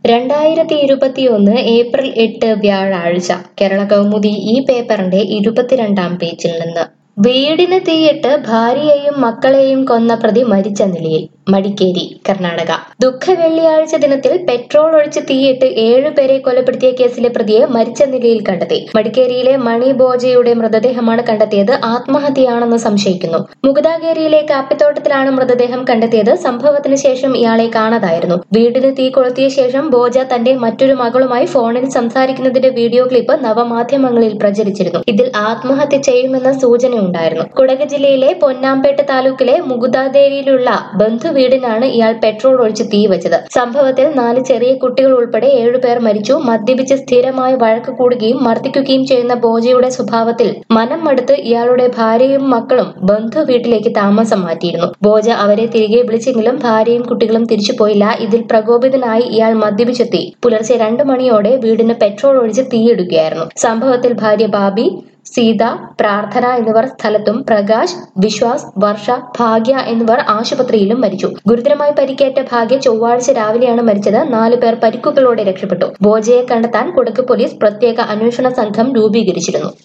രണ്ടായിരത്തി ഇരുപത്തിയൊന്ന് ഏപ്രിൽ എട്ട് വ്യാഴാഴ്ച കേരള കൗമുദി ഈ പേപ്പറിന്റെ ഇരുപത്തിരണ്ടാം പേജിൽ നിന്ന് വീടിന് തീയിട്ട് ഭാര്യയെയും മക്കളെയും കൊന്ന പ്രതി മരിച്ച നിലയിൽ മടിക്കേരി കർണാടക ദുഃഖ വെള്ളിയാഴ്ച ദിനത്തിൽ പെട്രോൾ ഒഴിച്ച് തീയിട്ട് ഏഴുപേരെ കൊലപ്പെടുത്തിയ കേസിലെ പ്രതിയെ മരിച്ച നിലയിൽ കണ്ടെത്തി മടിക്കേരിയിലെ മണി ബോജയുടെ മൃതദേഹമാണ് കണ്ടെത്തിയത് ആത്മഹത്യയാണെന്ന് സംശയിക്കുന്നു മുഗദാഗേരിയിലെ കാപ്പിത്തോട്ടത്തിലാണ് മൃതദേഹം കണ്ടെത്തിയത് സംഭവത്തിന് ശേഷം ഇയാളെ കാണാതായിരുന്നു വീടിന് തീ കൊളുത്തിയ ശേഷം ബോജ തന്റെ മറ്റൊരു മകളുമായി ഫോണിൽ സംസാരിക്കുന്നതിന്റെ വീഡിയോ ക്ലിപ്പ് നവമാധ്യമങ്ങളിൽ പ്രചരിച്ചിരുന്നു ഇതിൽ ആത്മഹത്യ ചെയ്യുമെന്ന സൂചനയുണ്ടായിരുന്നു കുടക് ജില്ലയിലെ പൊന്നാമ്പേട്ട് താലൂക്കിലെ മുകുദാദേരിയിലുള്ള ബന്ധു വീടിനാണ് ഇയാൾ പെട്രോൾ ഒഴിച്ച് തീ വെച്ചത് സംഭവത്തിൽ നാല് ചെറിയ കുട്ടികൾ ഉൾപ്പെടെ ഏഴുപേർ മരിച്ചു മദ്യപിച്ച് സ്ഥിരമായി വഴക്ക് കൂടുകയും മർദ്ദിക്കുകയും ചെയ്യുന്ന ബോജയുടെ സ്വഭാവത്തിൽ മനം മടുത്ത് ഇയാളുടെ ഭാര്യയും മക്കളും ബന്ധു വീട്ടിലേക്ക് താമസം മാറ്റിയിരുന്നു ബോജ അവരെ തിരികെ വിളിച്ചെങ്കിലും ഭാര്യയും കുട്ടികളും തിരിച്ചുപോയില്ല ഇതിൽ പ്രകോപിതനായി ഇയാൾ മദ്യപിച്ചെത്തി പുലർച്ചെ രണ്ടു മണിയോടെ വീടിന് പെട്രോൾ ഒഴിച്ച് തീയിടുകയായിരുന്നു സംഭവത്തിൽ ഭാര്യ ബാബി സീത പ്രാർത്ഥന എന്നിവർ സ്ഥലത്തും പ്രകാശ് വിശ്വാസ് വർഷ ഭാഗ്യ എന്നിവർ ആശുപത്രിയിലും മരിച്ചു ഗുരുതരമായി പരിക്കേറ്റ ഭാഗ്യ ചൊവ്വാഴ്ച രാവിലെയാണ് മരിച്ചത് നാലു പേർ പരിക്കുകളോടെ രക്ഷപ്പെട്ടു ബോജയെ കണ്ടെത്താൻ കുടക്ക് പോലീസ് പ്രത്യേക അന്വേഷണ സംഘം രൂപീകരിച്ചിരുന്നു